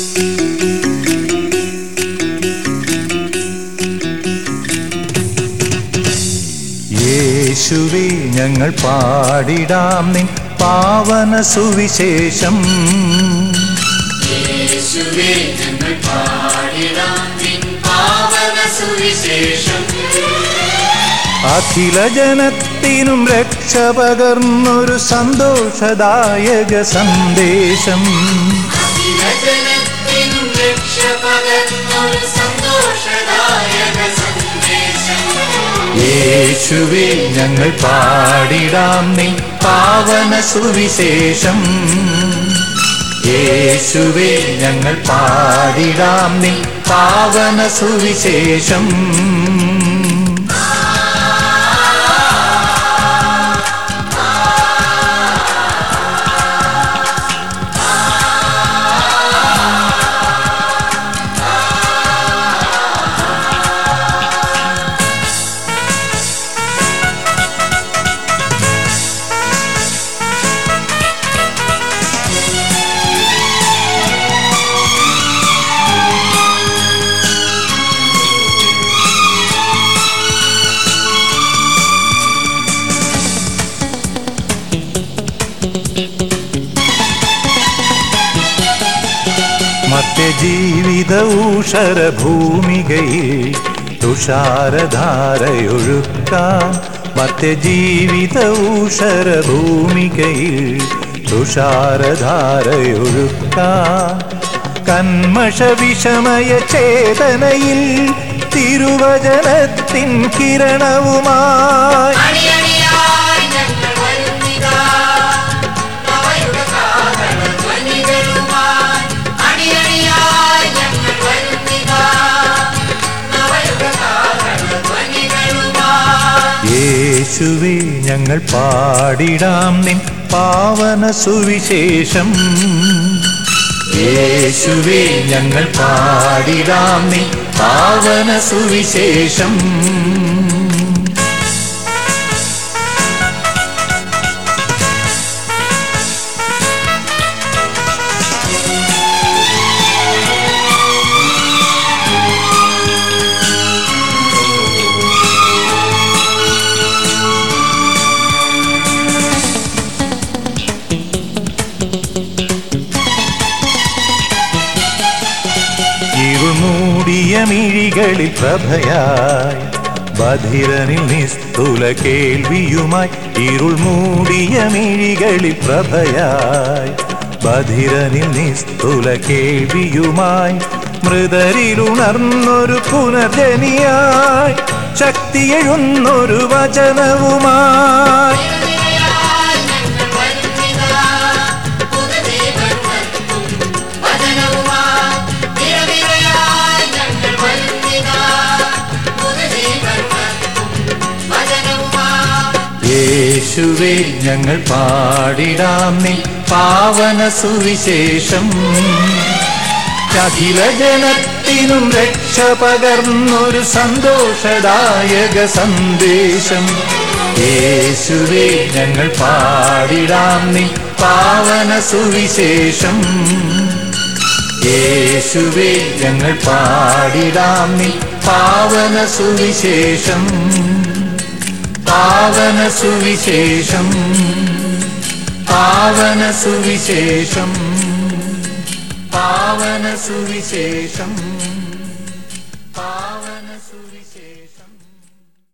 യേശുവേ ഞങ്ങൾ പാടിടാം നിൻ പാവന സുവിശേഷം യേശുവേ ഞങ്ങൾ പാടിടാം നിൻ പാവന സുവിശേഷം അഖില ജനത്തിനും രക്ഷ പകർന്നൊരു സന്തോഷദായക സന്ദേശം അഖിലജനത്തിനും രക്ഷ പകർന്നൊരു സന്തോഷദായക സന്ദേശം യേശുവേ ഞങ്ങൾ പാടിടാം നിൻ പാവന സുവിശേഷം യേശുവേ ഞങ്ങൾ പാടിടാം നിൻ പാവന സുവിശേഷം മധ്യജീവിത ഊഷര ഭൂമികയിൽ തുഷാരധാരയൊഴുക്കാൻ മധ്യജീവിത ഊഷര ഭൂമികയിൽ തുഷാരധാരയൊഴുക്കാൻ കന്മഷ വിഷമയ ചേതനയിൽ തിരുവചനത്തിൻ കിരണവുമായി അണിയണിയായി ഞങ്ങൾ വരുന്നിതാ അവയുടെ കാഹളധ്വനികളുമായി അണിയണിയായി ഞങ്ങൾ വരുന്നിതാ അവയുടെ കാഹളധ്വനികളുമായി യേശുവേ ഞങ്ങൾ പാടിടാം നിൻ പാവന സുവിശേഷം യേശുവേ ഞങ്ങൾ പാടിടാം നിൻ പാവന സുവിശേഷം ഇരുമൂടിയ മിഴികളിൽ പ്രഭയായി ബധിരനിൽ നിസ്തുല കേൾവിയുമായി ഇരുൾ മൂടിയ മിഴികളിൽ പ്രഭയായി ബധിരനിൽ നിസ്തുല കേൾവിയുമായി മൃതരിലുണർന്നൊരു പുനർജനിയായി ശക്തിയെഴുന്നൊരു വചനവുമായി നിരനിരയായി ഞങ്ങൾ വരുന്നിതാ പുതുജീവൻ നൽകും വചനവുമായി നിരനിരയായി ഞങ്ങൾ വരുന്നിതാ പുതുജീവൻ നൽകും വചനവുമായി യേശുവേ ഞങ്ങൾ പാടിടാം നീ പാവന സുവിശേഷം അഖില ജനത്തിനും രക്ഷ പകർന്നൊരു സന്തോഷദായക സന്ദേശം യേശുവേ ഞങ്ങൾ പാടിടാം നീ പാവന സുവിശേഷം യേശുവേ ഞങ്ങൾ പാടിടാം നീ പാവന സുവിശേഷം പാവന സുവിശേഷം പാവന സുവിശേഷം പാവന സുവിശേഷം